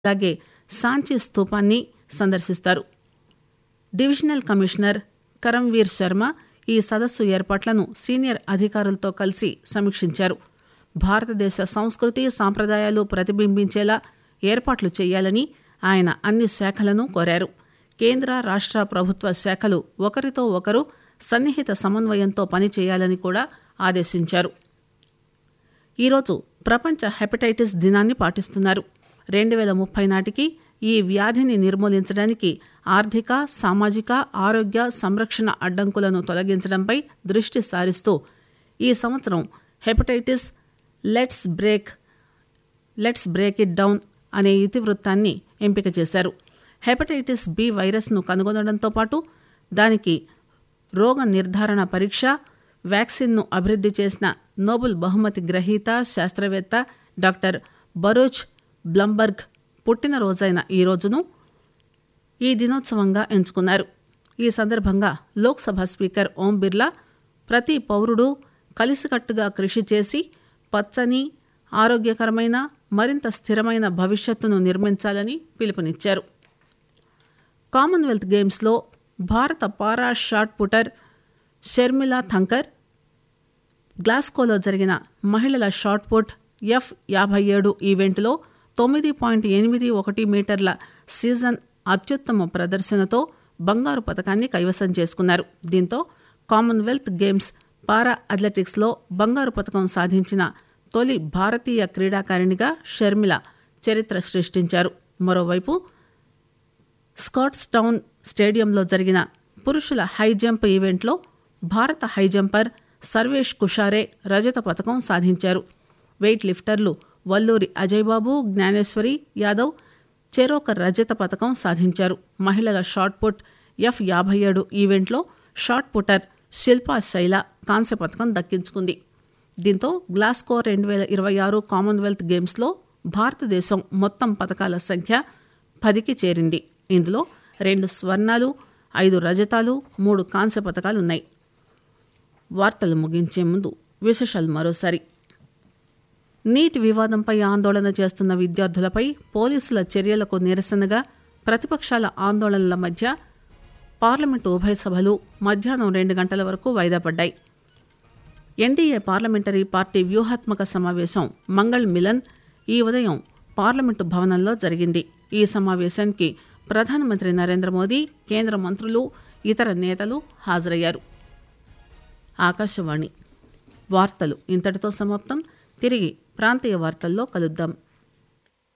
అలాగే సాంచి స్తూపాన్ని సందర్శిస్తారు divisional commissioner కరంవీర్ Sharma ఈ సదస్సు ఏర్పాట్లను సీనియర్ అధికారులతో కలిసి సమీక్షించారు భారతదేశ సంస్కృతి సాంప్రదాయాలు ప్రతిబింబించేలా ఏర్పాట్లు చేయాలని ఆయన అన్ని శాఖలను కోరారు కేంద్ర రాష్ట్ర ప్రభుత్వ శాఖలు ఒకరితో ఒకరు సన్నిహిత సమన్వయంతో పనిచేయాలని కూడా ఆదేశించారు ఈరోజు ప్రపంచ హెపటైటిస్ దినాన్ని పాటిస్తున్నారు రెండు వేల ముప్పై నాటికి ఈ వ్యాధిని నిర్మూలించడానికి ఆర్థిక సామాజిక ఆరోగ్య సంరక్షణ అడ్డంకులను తొలగించడంపై దృష్టి సారిస్తూ ఈ సంవత్సరం hepatitis let's break let's break it down అనే ఇతివృత్తాన్ని ఎంపిక చేశారు హెపటైటిస్ బి వైరస్ను కనుగొనడంతో పాటు దానికి రోగ నిర్ధారణ పరీక్ష వ్యాక్సిన్ను అభివృద్ధి చేసిన నోబెల్ బహుమతి గ్రహీత శాస్త్రవేత్త డాక్టర్ బరూచ్ బ్లంబర్గ్ పుట్టినరోజైన ఈ రోజును ఈ దినోత్సవంగా ఎంచుకున్నారు ఈ సందర్భంగా లోక్సభ స్పీకర్ ఓం బిర్లా ప్రతి పౌరుడు కలిసికట్టుగా కృషి చేసి పచ్చని ఆరోగ్యకరమైన మరింత స్థిరమైన భవిష్యత్తును నిర్మించాలని పిలుపునిచ్చారు కామన్వెల్త్ గేమ్స్లో భారత పారా షాట్ పుటర్ షర్మిలా థంకర్ గ్లాస్కోలో జరిగిన మహిళల షాట్ పుట్ ఎఫ్ యాభై ఏడు ఈవెంట్లో తొమ్మిది పాయింట్ ఎనిమిది ఒకటి మీటర్ల సీజన్ అత్యుత్తమ ప్రదర్శనతో బంగారు పథకాన్ని కైవసం చేసుకున్నారు దీంతో కామన్వెల్త్ గేమ్స్ పారా అథ్లెటిక్స్లో బంగారు పథకం సాధించిన తొలి భారతీయ క్రీడాకారిణిగా షర్మిల చరిత్ర సృష్టించారు మరోవైపు స్కాట్స్ టౌన్ స్టేడియంలో జరిగిన పురుషుల హై జంప్ ఈవెంట్లో భారత హై జంపర్ సర్వేష్ కుషారే రజత పథకం సాధించారు వెయిట్ లిఫ్టర్లు వల్లూరి అజయ్బాబు జ్ఞానేశ్వరి యాదవ్ చెరోక రజత పథకం సాధించారు మహిళల షాట్ పుట్ ఎఫ్ యాభై ఏడు ఈవెంట్లో షాట్ పుటర్ శిల్పా శైల కాంస్య పథకం దక్కించుకుంది దీంతో గ్లాస్కో రెండు వేల ఇరవై ఆరు కామన్వెల్త్ గేమ్స్లో భారతదేశం మొత్తం పథకాల సంఖ్య పదికి చేరింది ఇందులో రెండు స్వర్ణాలు ఐదు రజతాలు మూడు కాంస్య పథకాలున్నాయి వార్తలు ముగించే ముందు విశేషాలు మరోసారి నీట్ వివాదంపై ఆందోళన చేస్తున్న విద్యార్థులపై పోలీసుల చర్యలకు నిరసనగా ప్రతిపక్షాల ఆందోళనల మధ్య పార్లమెంటు ఉభయ సభలు మధ్యాహ్నం రెండు గంటల వరకు వాయిదా పడ్డాయి ఎన్డీఏ పార్లమెంటరీ పార్టీ వ్యూహాత్మక సమావేశం మంగళ్ మిలన్ ఈ ఉదయం పార్లమెంటు భవనంలో జరిగింది ఈ సమావేశానికి ప్రధానమంత్రి నరేంద్ర మోదీ కేంద్ర మంత్రులు ఇతర నేతలు హాజరయ్యారు ఆకాశవాణి వార్తలు ఇంతటితో సమాప్తం తిరిగి ప్రాంతీయ వార్తల్లో కలుద్దాం